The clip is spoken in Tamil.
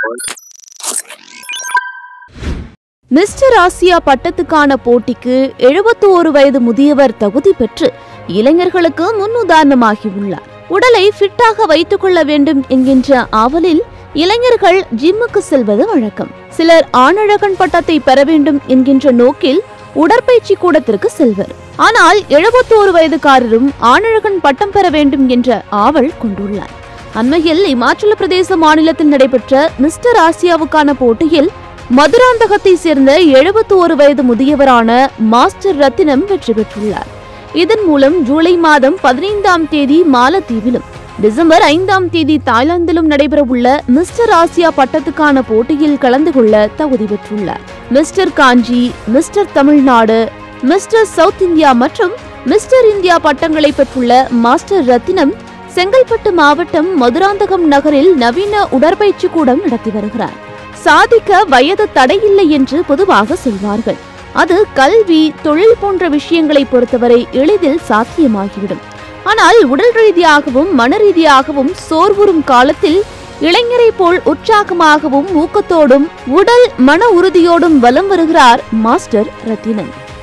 மிஸ்டர் ஆசியா பட்டத்துக்கான போட்டிக்கு 71 வயது முதியவர் தகுதி பெற்று இளைஞர்களுக்கு முன்னுதாரணமாகி உள்ளார் உடலை ஃபிட்டாக வைத்துக் கொள்ள வேண்டும் என்கின்ற ஆவலில் இளைஞர்கள் ஜிம்முக்கு செல்வது வழக்கம் சிலர் ஆணழகன் பட்டத்தை பெற வேண்டும் என்கின்ற நோக்கில் உடற்பயிற்சி கூடத்திற்கு செல்வர் ஆனால் 71 வயதுக்காரரும் ஆணழகன் பட்டம் பெற வேண்டும் என்ற ஆவல் கொண்டுள்ளார் அண்மையில் இமாச்சல பிரதேச மாநிலத்தில் நடைபெற்ற மிஸ்டர் ஆசியாவுக்கான போட்டியில் மதுராந்தகத்தை சேர்ந்த 71 வயது முதியவரான மாஸ்டர் ரத்தினம் வெற்றி பெற்றுள்ளார் இதன் மூலம் ஜூலை மாதம் பதினைந்தாம் தேதி மாலத்தீவிலும் டிசம்பர் ஐந்தாம் தேதி தாய்லாந்திலும் நடைபெறவுள்ள மிஸ்டர் ஆசியா பட்டத்துக்கான போட்டியில் கலந்து கொள்ள தகுதி பெற்றுள்ளார் mister Kanchi mister Tamil Nadu mister south India மற்றும் மிஸ்டர் இந்தியா பட்டங்களை பெற்றுள்ள மாஸ்டர் ரத்தினம் செங்கல்பட்டு மாவட்டம் மதுராந்தகம் நகரில் நவீன உடற்பயிற்சி கூடம் நடத்தி வருகிறார் சாதிக்க வயது தடையில்லை என்று பொதுவாக சொல்வார்கள் அது கல்வி தொழில் போன்ற விஷயங்களை பொறுத்தவரை எளிதில் சாத்தியமாகிவிடும் ஆனால் உடல் ரீதியாகவும் மன ரீதியாகவும் சோர்வுறும் காலத்தில் இளைஞரை போல் உற்சாகமாகவும் ஊக்கத்தோடும் உடல் மன உறுதியோடும் வலம் வருகிறார் மாஸ்டர் ரத்தினன்